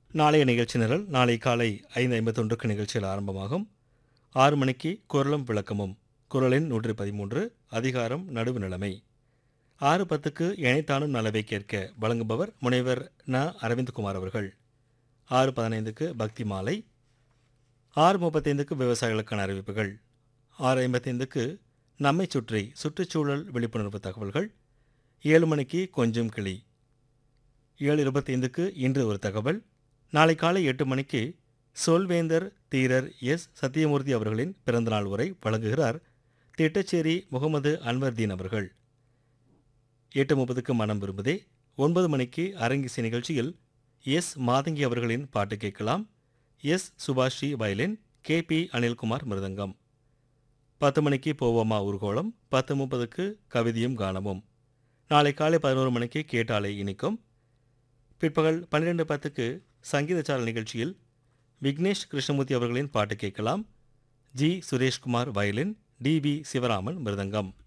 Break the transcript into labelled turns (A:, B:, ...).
A: நாளைய நிகழ்ச்சி நிரல் நாளை காலை ஐந்து ஐம்பத்தொன்றுக்கு நிகழ்ச்சியில் ஆரம்பமாகும் ஆறு மணிக்கு குரலும் விளக்கமும் குரலின் நூற்றி பதிமூன்று அதிகாரம் நடுவு நிலைமை ஆறு பத்துக்கு இணைத்தானும் நலவை கேட்க வழங்குபவர் முனைவர் ந அரவிந்த்குமார் அவர்கள் ஆறு பதினைந்துக்கு பக்தி மாலை ஆறு முப்பத்தைந்துக்கு விவசாயிகளுக்கான அறிவிப்புகள் ஆறு ஐம்பத்தைந்துக்கு நம்மை சுற்றி சுற்றுச்சூழல் விழிப்புணர்வு தகவல்கள் ஏழு மணிக்கு கொஞ்சம் கிளி ஏழு இருபத்தைந்துக்கு இன்று ஒரு தகவல் நாளை காலை எட்டு மணிக்கு சொல்வேந்தர் தீரர் எஸ் சத்தியமூர்த்தி அவர்களின் பிறந்தநாள் உரை வழங்குகிறார் திட்டச்சேரி முகமது அன்வர்தீன் அவர்கள் எட்டு முப்பதுக்கு மனம் விரும்புதே ஒன்பது மணிக்கு அரங்கிசை நிகழ்ச்சியில் எஸ் மாதங்கி அவர்களின் பாட்டு கேட்கலாம் எஸ் சுபாஷி violin K P Anilkumar mridangam பத்து மணிக்கு போவோமா ஊர்கோளம் பத்து முப்பதுக்கு கவிதையும் கானமும் நாளை காலை பதினோரு மணிக்கு கேட்டாலே இனிக்கும் பிற்பகல் பன்னிரெண்டு பத்துக்கு சங்கீதச்சாரல் நிகழ்ச்சியில் விக்னேஷ் கிருஷ்ணமூர்த்தி அவர்களின் பாட்டு கேட்கலாம் G Sureshkumar violin T V Sivaraman மிருதங்கம்